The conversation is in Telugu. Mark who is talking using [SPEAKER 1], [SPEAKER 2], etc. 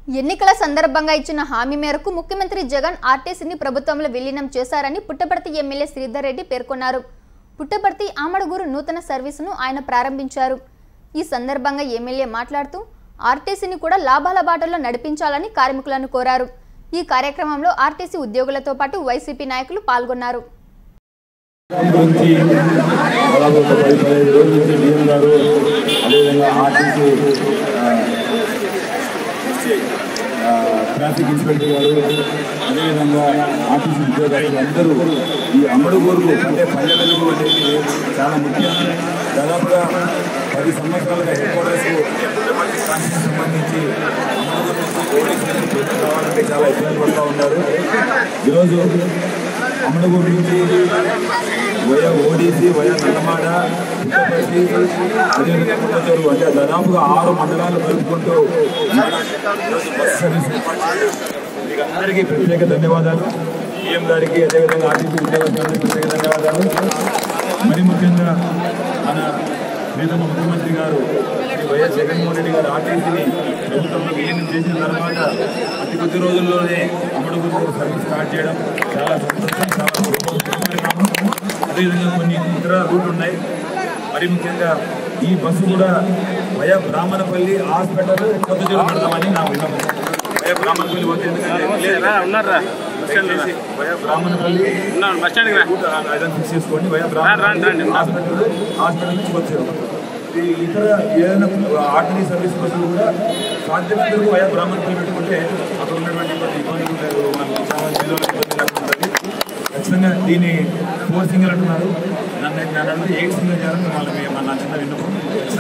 [SPEAKER 1] ఎన్నికల సందర్భంగా ఇచ్చిన హామీ మేరకు ముఖ్యమంత్రి జగన్ ఆర్టీసీని ప్రభుత్వంలో విలీనం చేశారని పుట్టపర్తి ఎమ్మెల్యే శ్రీధర్ రెడ్డి పేర్కొన్నారు పుట్టపర్తి ఆమడుగురు నూతన సర్వీసును ఆయన ప్రారంభించారు ఈ సందర్భంగా ఎమ్మెల్యే మాట్లాడుతూ ఆర్టీసీని కూడా లాభాల బాటలో నడిపించాలని కార్మికులను కోరారు ఈ కార్యక్రమంలో ఆర్టీసీ ఉద్యోగులతో పాటు వైసీపీ నాయకులు పాల్గొన్నారు
[SPEAKER 2] గురించి దాదాపు ఒక పది పదిహేను రోజుల నుంచి డిఎం గారు అదేవిధంగా ఆర్టీసీ ఆ, ట్రాఫిక్ ఇన్స్పెక్టర్ గారు అదేవిధంగా ఆర్టీసీ ఉద్యోగస్తులు అందరూ ఈ అమడుగూరుకు అంటే పల్లె వెలుగు అనేది చాలా ముఖ్యం దాదాపుగా పది సంవత్సరాలుగా హెడ్ క్వార్టర్స్ సంబంధించి అమడుగూరు నుంచి పోలీసులు బయటకు రావాలంటే చాలా ఇబ్బంది పడుతూ ఉన్నారు ఈరోజు అమడుగూరు నుంచి via ODC via Nallamada Puttaparthi అదేవిధంగా పుట్టచూరు అంటే దాదాపుగా ఆరు మండలాలు కలుపుకుంటూ ఈరోజు బస్ సర్వీస్ ఏర్పాటు చేశారు. మీకు అందరికీ ప్రత్యేక ధన్యవాదాలు సీఎం గారికి అదేవిధంగా ఆర్టీసీ ఉద్యోగస్తులకు ప్రత్యేక ధన్యవాదాలు మరి ముఖ్యంగా మన ప్రీతమ ముఖ్యమంత్రి గారు శ్రీ వైఎస్ జగన్మోహన్ రెడ్డి గారు ఆర్టీసీని ప్రభుత్వంలో విలీనం చేసిన తర్వాత అతి కొద్ది రోజుల్లోనే అమడుగురు సర్వీస్ స్టార్ట్ చేయడం చాలా సంతోషం చాలా శుభపరిణామం. అదేవిధంగా కొన్ని ఇతర రూట్లు ఉన్నాయి మరి ముఖ్యంగా ఈ బస్సు కూడా వయా బ్రాహ్మణపల్లి హాస్పిటల్ కొత్త జిల్లా పెడతామని నా విన్నపం వయా బ్రాహ్మణపల్లి పోతే ఎందుకంటే
[SPEAKER 3] ఉన్నారా
[SPEAKER 2] దయచేసి వయా బ్రాహ్మణపల్లి
[SPEAKER 3] ఉన్నాను బస్ స్టాండ్కి రా
[SPEAKER 2] ఐదన్ ఫిక్స్ చేసుకోండి వయా
[SPEAKER 3] రండి, రండి, రండి.
[SPEAKER 2] హాస్పిటల్ హాస్పిటల్ నుంచి వచ్చారు ఈ ఇతర ఏదైనా ఆర్టీసీ సర్వీస్ బస్సులు కూడా సాధ్యమైనంత వరకు వయా బ్రాహ్మణపల్లి పెట్టుకుంటే అక్కడ ఉన్నటువంటి ఇబ్బంది ఇబ్బందులు లేదు మనకి చాలా జిల్లాలో ఇబ్బంది లేకుండా ఉంటుంది ఖచ్చితంగా దీన్ని ఫోర్ సింగల్ అంటున్నారు నన్ను నన్ను అంటే ఎయిట్ సింగల్ చేయాలని వాళ్ళకి మన చిన్న విన్నపం